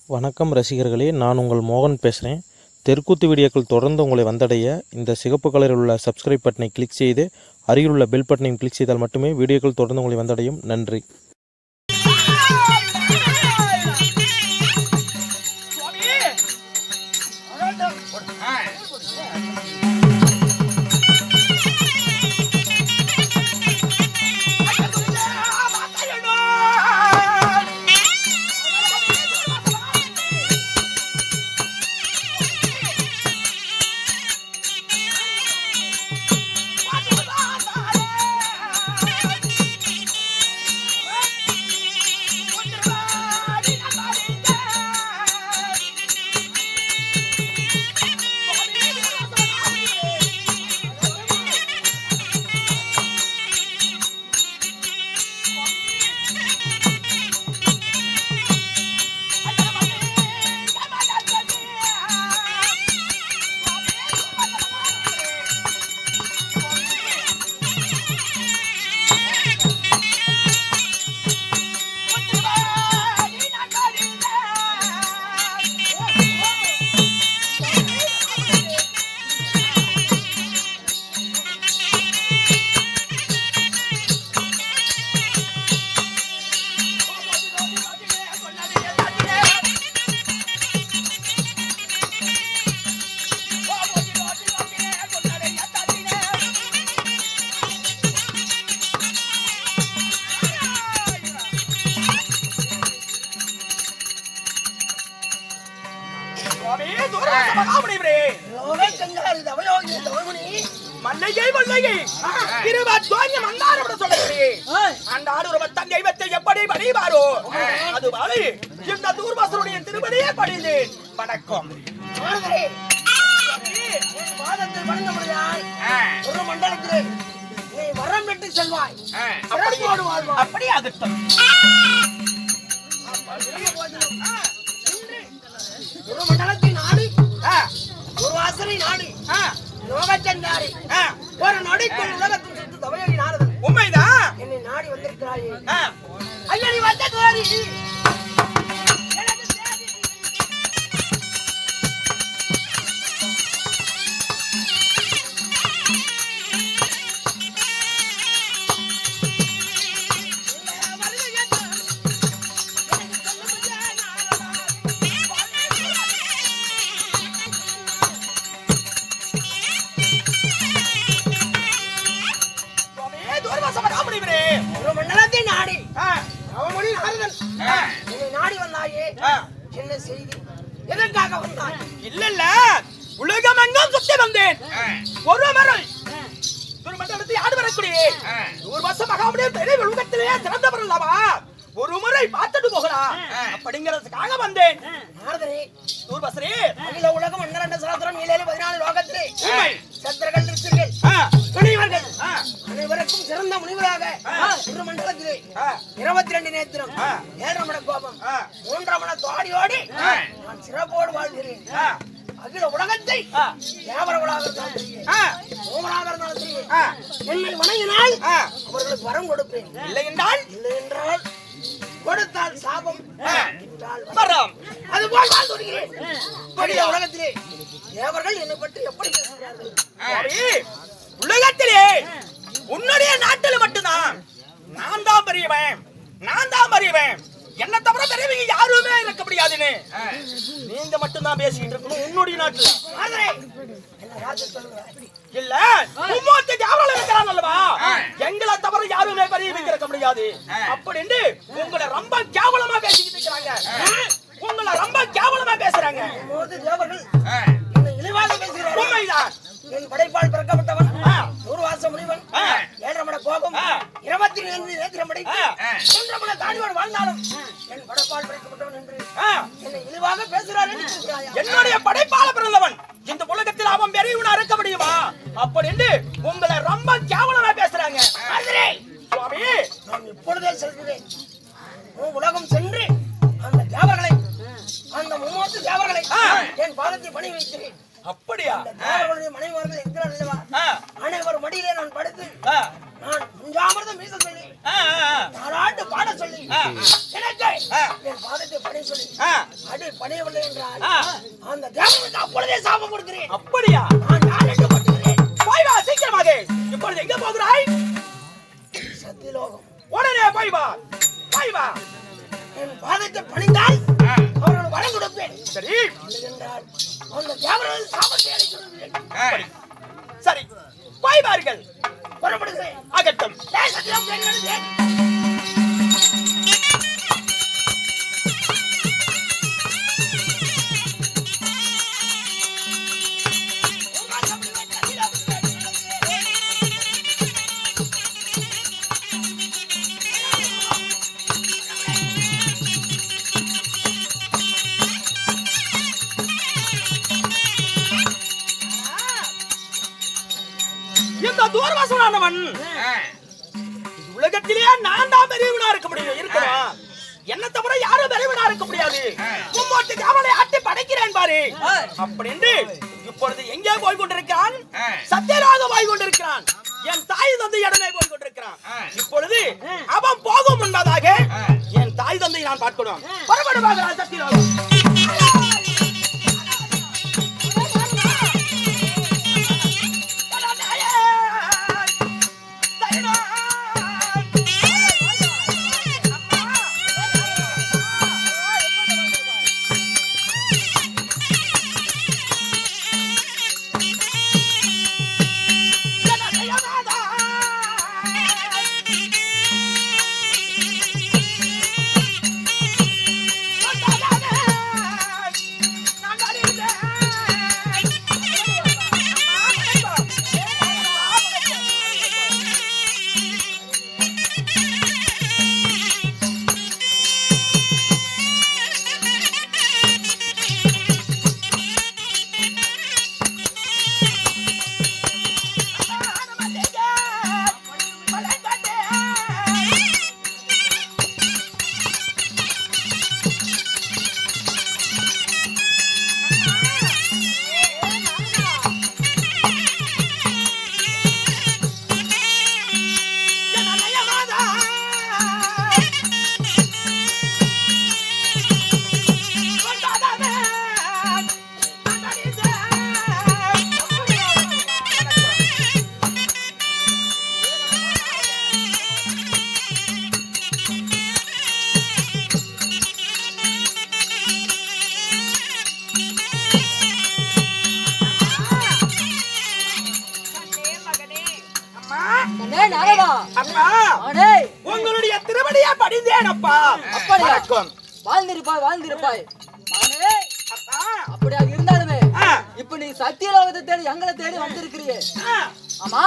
வணக்கம் ரசிகர்களே நான் உங்கள் மோகன் பேசுகிறேன் தெற்குத்து வீடியோக்கள் தொடர்ந்து உங்களை வந்தடைய இந்த சிகப்பு கலரில் உள்ள சப்ஸ்கிரைப் பட்டனை கிளிக் செய்து அருகில் உள்ள பெல் பட்டனையும் கிளிக் செய்தால் மட்டுமே வீடியோக்கள் தொடர்ந்து உங்களை வந்தடையும் நன்றி மல்லிகை மல்லிகை இருபத்தோங்க மந்தாரோட சொல்லுகிறே அந்த ஆடு தன் தெய்வத்தை எப்படி பணிவாரோ அது வாழை இந்த தூர்வாசனுடைய திருப்பதியே பணிந்தேன் வணக்கம் பாதத்தில் வணங்க முடியாய் ஒரு மண்டலத்தில் நீ வரம் பெற்று செல்வாய் அப்படி சிறப்போடு வாழ்வாய் அப்படி ஆகட்டும் ஒரு மண்டலத்தின் நாடு ஆ, ஒரு வாசனை நாடு ஆ, யோகச்சந்தாரி ஆ, ஒரு நொடிக்குள் உலகத்தில் சுற்று தவையோகி நாரதன் உண்மைதான் என்னை நாடி வந்திருக்கிறாயே ஆ, ஐயா நீ வந்த கோரி சுவாமி, தூர்வாச மகாமுனிவரே. ஒரு மண்டலத்தின் நாடு ஆ, அவமொழி நாரதன் ஆ, என்னை நாடி வந்தாயே ஆ. என்ன செய்தி எதற்காக வந்தாய் இல்ல இல்ல உலகமெங்கும் சுத்தி வந்தேன் ஒரு மரல் துருமண்டலத்தை ஆடு வரக்கூடிய நூறு வருஷம் மகாமுடிய பெரிய உலகத்திலேயே சிறந்தவர் அல்லவா ஒரு முறை பார்த்துட்டு போகலாம் அப்படிங்கிறதுக்காக வந்தேன் நாரதனே தூர்வசரே அகில உலகம் பன்னிரண்டு சகசிரம் ஏழு பதினாலு லோகத்திலே உண்மை. சத்திரர்கள் ரிஷிகள் ஆ, முனிவர்கள் ஆ, அனைவருக்கும் சிறந்த முனிவராக ஆ. ஒரு மண்டலத்திலே ஆ, இருபத்தி ரெண்டு நேத்திரம் ஆ. ஏழரை மண கோபம் ஆ. மூன்றாம் மண தோடியோடி ஆ. நான் சிறப்போடு வாழ்கிறேன் ஆ, அகில உலகத்தை ஆ. தேவரவளாக இருந்தாலும் சரி ஆ, சோமராக இருந்தாலும் சரி ஆ. என்னை வணங்கினால் ஆ. அவர்களுக்கு வரம் கொடுப்பேன் இல்லை என்றால் இல்லை என்றால் கொடுத்தால் சாபம் ஆ. விட்டால் வரம். வரம் அது போல் வாழ்ந்து வருகிறேன் அகில உலகத்திலே தேவர்கள் என்னை பற்றி எப்படி பேசுகிறார்கள் சுவாமி, உலகத்திலே உன்னுடைய நாட்டில் மட்டும்தான் நான் தான் பெரியவன் நான் தான் பெரியவன் என்ன தவிர பெரியவங்க யாருமே இருக்க முடியாதுன்னு நீங்க மட்டும்தான் பேசிக்கிட்டு இருக்கணும் உன்னுடைய நாட்டுல ஆதரே என்ன ராஜ்யம் சொல்லுங்க இல்ல மும்மூர்த்தி தேவர்கள் இருக்கிறாங்க அல்லவா எங்களை தவிர யாருமே பெரியவங்க இருக்க முடியாது அப்படின்னு உங்களை ரொம்ப கேவலமா பேசிக்கிட்டு இருக்கிறாங்க உங்களை ரொம்ப கேவலமா பேசுறாங்க போது தேவர்கள் என்னை இழிவாக பேசுகிறார்கள் உண்மைதான் என் படைப்பால் பிறக்கப்பட்டவன் ஆ. நூறு வாச முனிவன் ஆ. ஏழரை மட கோபம் ஆ. இருபத்தி ஐந்து நேத்திரம் படைத்து ஆ. மூன்றரை மட தாடியோடு வாழ்ந்தாலும் என் படைப்பால் பிறக்கப்பட்டவன் என்று ஆ. என்னை இழிவாக பேசுகிறார் என்று சொல்கிறாயா? என்னுடைய படைப்பால பிறந்தவன் இந்த உலகத்தில் அவன் பெரியவனா இருக்க முடியுமா அப்படின்னு உங்களை ரொம்ப கேவலமா பேசுறாங்க ஆதரே சுவாமி நான் இப்பொழுதே செல்கிறேன் உன் உலகம் சென்று அந்த தேவர்களை அந்த மும்மூர்த்தி தேவர்களை ஆ. என் பாதத்தை பணி வைக்கிறேன் அப்படியா அந்த தேவர்களுடைய மனைவிமார்கள் இருக்கிறார் அல்லவா ஆ, அனைவர் மடியிலே நான் படுத்து ஆ, நான் முஞ்சாமிரதம் மீச சொல்லி ஆ, ஆ, தாராட்டு பாட சொல்லி ஆ. எனக்கு ஆ. என் பாதத்தை பணி சொல்லி ஆ. அடி பணியவில்லை என்றால் ஆ. அந்த தேவனுக்கு அப்பொழுதே சாபம் கொடுக்கிறேன் அப்படியா நான் யார் என்று கொட்டுகிறேன் போய் வா சீக்கிரமாக இப்பொழுது எங்க போகிறாய் சத்தியலோகம் உடனே போய் வா போய் வா என் பாதத்தை பணிந்தால் ஆ. அவர்கள் வரம் கொடுப்பேன் சரி இல்லை என்றால் அந்த தேவனது சாபத்தை அளித்து விடுகிறேன் சரி போய் வாருங்கள் புறப்படுகிறேன் ஆகட்டும் ஏய், சத்தியம் என்னது? இந்த தூர்வாசனானவன் உலகத்திலேயே நான் தான் பெரியவனா இருக்க முடியும் இருக்கணும் என்ன தவிர யாரும் பெரியவனா இருக்க முடியாது மும்மூர்த்தி காவலை ஆட்டி படைக்கிறேன் பாரு அப்படின்னு இப்பொழுது எங்கே போய் கொண்டிருக்கிறான் சத்தியராக போய் கொண்டிருக்கிறான் என் தாய் தந்தை இடமே போய் கொண்டிருக்கிறான் இப்பொழுது அவன் போகும் முன்பதாக என் தாய் தந்தை நான் பார்க்கணும் புறப்படுவாங்க சத்தியராக அண்ணே, நாரதா. அப்பா அண்ணே, உங்களுடைய திருவடியை படிந்தேன் அப்பா அப்படியா? வணக்கம் வாழ்ந்திருப்பாய் வாழ்ந்திருப்பாய் அண்ணே, அப்பா அப்படியா இருந்தாலுமே ஆ. இப்ப நீ சத்தியலோகத்தை தேடி எங்களை தேடி வந்திருக்கிறியே ஆ, ஆமா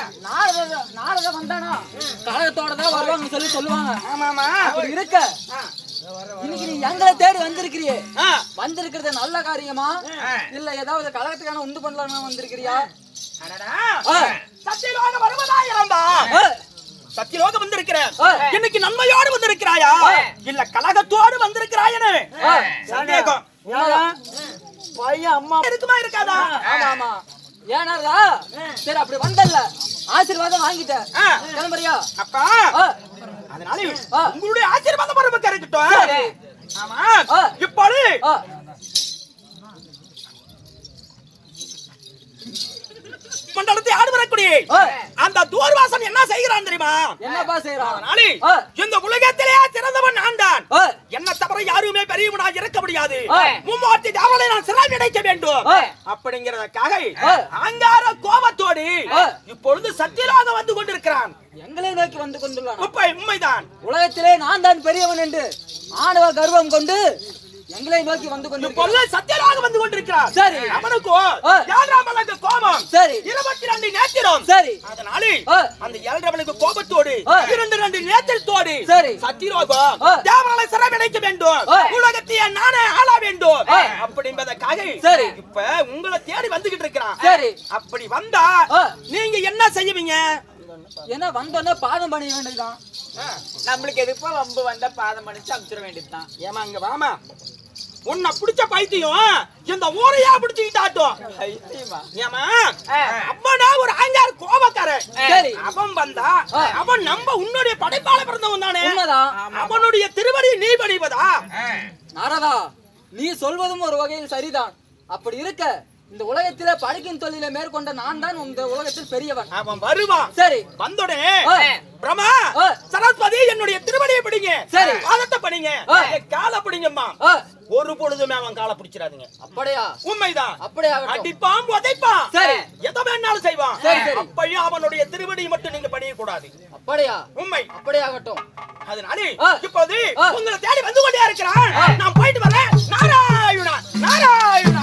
நாரத நாரத வந்தானா கழகத்தோட தான் வருவாங்கன்னு சொல்லி சொல்லுவாங்க ஆமாமா அப்படி இருக்க ஆ, இன்னைக்கு நீ எங்களை தேடி வந்திருக்கிறியே ஆ, வந்திருக்கிறது நல்ல காரியமா இல்ல ஏதாவது கழகத்துக்கான உண்டு பண்ணலாம்னு வந்திருக்கிறியா அடடா. ஆ. சத்தியலோகம் வருவதாயிரம்பா ஆ, சத்தியலோகம் வந்திருக்கிறேன் ஆ. இன்னைக்கு நன்மையோடு வந்திருக்கிறாயா இல்ல கலகத்தோடு வந்திருக்கிறாயனு ஆ. சந்தேகம் உண்மைதான். பையன் அம்மா இருக்குமா இருக்காதா ஆமா ஆமா ஏனாரா சரி அப்படி வந்தல்ல ஆசீர்வாதம் வாங்கிட்ட ஆ. கிளம்புறியா அப்பா ஆ, அதனால ஆ. உங்களுடைய ஆசீர்வாதம் பரமக்க இருக்கட்டும் சரி. ஆமா ஆ. இப்போது ஆ, மண்டலத்தை ஆடு வரக்கூடிய ஆ. அந்த தூர்வாசன் என்ன செய்கிறான் தெரியுமா என்னப்பா செய்யறான் அதனால ஆ. இந்த உலகத்திலே சிறந்தவன் நான் தான் ஆ, என்ன தவிர யாருமே பெரியவனாக இருக்க முடியாது ஆ. மும்மூர்த்தி தேவனை நான் சிறை அடைக்க வேண்டும் ஆ. அப்படிங்கிறதுக்காக ஆ. அங்கார கோபத்தோடு ஆ. இப்பொழுது சத்தியலாக வந்து கொண்டிருக்கிறான் எங்களை நோக்கி வந்து கொண்டுள்ளான் உப்பை உண்மைதான் உலகத்திலே நான் தான் பெரியவன் என்று ஆணவ கர்வம் கொண்டு எங்களை நோக்கி வந்து கொண்டிருக்கிறான் இப்பொழுது சத்தியலாக வந்து கொண்டிருக்கிறான் சரி. அவனுக்கும் ஆ. ஏழாமலுக்கு கோபம் சரி இருபத்தி ரெண்டு நேத்திரம் சரி அதனால ஆ. அந்த ஏழரவனுக்கு கோபத்தோடு ஆ. இரண்டு ரெண்டு நேத்திரத்தோடு சரி. சத்திரோகம் ஆ. தேவனாலை சிறைபிடிக்க வேண்டும் ஆ. உலகத்தையே நானே ஆள வேண்டும் ஆ. அப்படி என்பதற்காக சரி. இப்ப உங்களை தேடி வந்துகிட்டு இருக்கிறான் சரி. அப்படி வந்தா ஆ. நீங்க என்ன செய்வீங்க என்ன வந்தோடனே பாதம் பண்ண வேண்டியதுதான் நம்மளுக்கு எதுப்பா வம்பு வந்தா பாதம் பண்ணிச்சு அமுச்சிட வேண்டியதுதான் ஏமா இங்க வாமா உன்னை பிடிச்ச பைத்தியம் இந்த ஊரையா பிடிச்சுக்கிட்டாட்டும் பைத்தியமா? ஏமா அப்பனா ஒரு ஆங்கார் கோபக்காரன் சரி. அவன் வந்தா ஆ. அவன் நம்ம உன்னுடைய படைப்பால பிறந்தவன் தானே உண்மைதான் அவனுடைய திருவடி நீ பணிவதா நாரதா நீ சொல்வதும் ஒரு வகையில் சரிதான் அப்படி இருக்க இந்த உலகத்திலே படைக்கும் தொழிலை மேற்கொண்ட நான் தான் இந்த உலகத்தில் பெரியவன் அவன் வருவான் சரி வந்தோடனே ஆ. பிரமா ஆ. சரஸ்வதி என்னுடைய திருவடியை பிடிங்க சரி. பாதத்தை படிங்க ஆ. என் காலை பிடிங்கம்மா ஆ, ஒரு பொழுதுமே அவன் காலை பிடிச்சிடாதீங்க அப்படியா உண்மைதான் அப்படியே ஆகட்டும் அடிப்பான் உதைப்பான் சரி. எதை வேணாலும் செய்வான் சரி, சரி. அப்பையும் அவனுடைய திருவடியை மட்டும் நீங்க பணிய கூடாது அப்படியா உண்மை அப்படியே ஆகட்டும் அதனால ஆ. இப்போது ஆ. உங்களை தேடி வந்து கொண்டே இருக்கிறான் நான் போயிட்டு வரேன் நாராயணா நாராயணா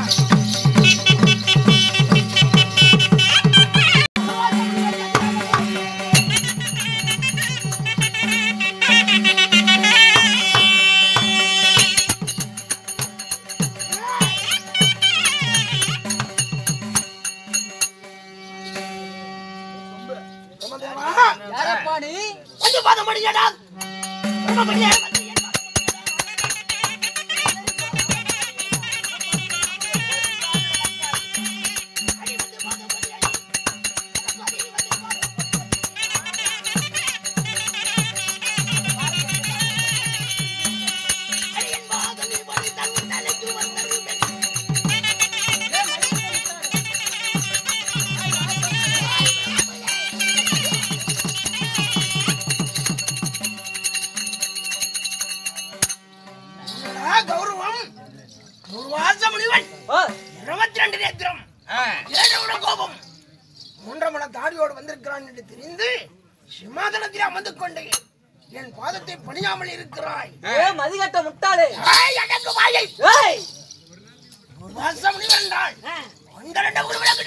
பிரம்மதேவா, யாரப்பா நீ வந்து பாதம் படிக்கடா பிரம்மபடியே வந்து என் பாதம் என்னடா கௌரவம் துர்வாச முனிவன் ஆ, இருபத்தி ரெண்டு நேத்திரம் ஏழோட கோபம் மூன்றமண தாடியோடு வந்திருக்கிறான் என்று தெரிந்து சிம்மாதனத்தில் அமர்ந்து கொண்டு என் பாதத்தை பணியாமல் இருக்கிறாய் ஏ மதிகட்ட முட்டாளே ஏய், அடக்கு வாயை ஏய் துர்வாச முனிவன் என்றால் ஒன்றரை உருவம்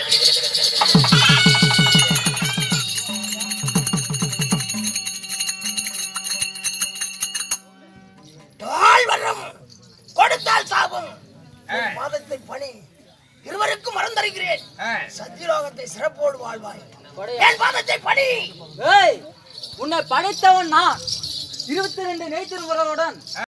தாழ் வரம் கொடுத்தால் சாபம் உன் பாதத்தை பணி இருவருக்கும் மறந்தருகிறேன் சத்தியலோகத்தை சிறப்போடு வாழ்வாய் அப்படியா? என் பாதத்தை பணி ஏய் உன்னை படைத்தவன் நான் இருபத்தி ரெண்டு நெய்த்திருவர்களுடன்